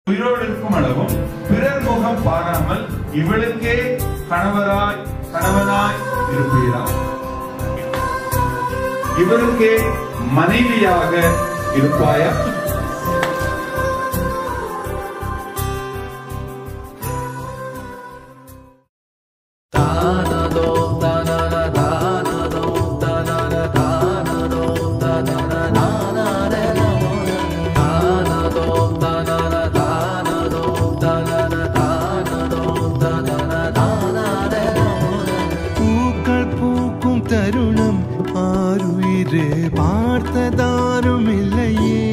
உயிரோடு இருக்கும் அளவும் பிறர் முகம் பாராமல் இவளுக்கே கணவராய் கணவனாய் இருப்பீரா இவருக்கே மனைவியாக இருப்பாயா பூக்கள் பூக்கும் தருணம் ஆறுயிரு பார்த்ததாரும் இல்லையே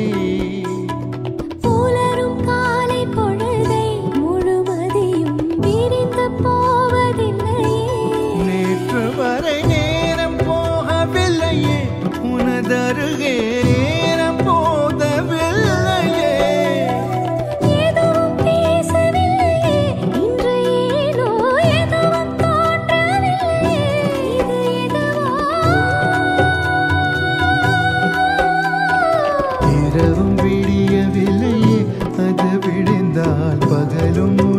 புலரும் காலை பொழுதை முழுமதியும் விரிந்து போவதில்லையே நேற்று வரை நேரம் போகவில்லையே உனதருகே நேரம் போதவில்லையே எதுவும் பேசவில்லையே இன்று ஏனோ எதுவும் தோன்றவில்லையே இது எதுவோ இரவும் விடியவில்லையே அது விடிந்தால் பகலும்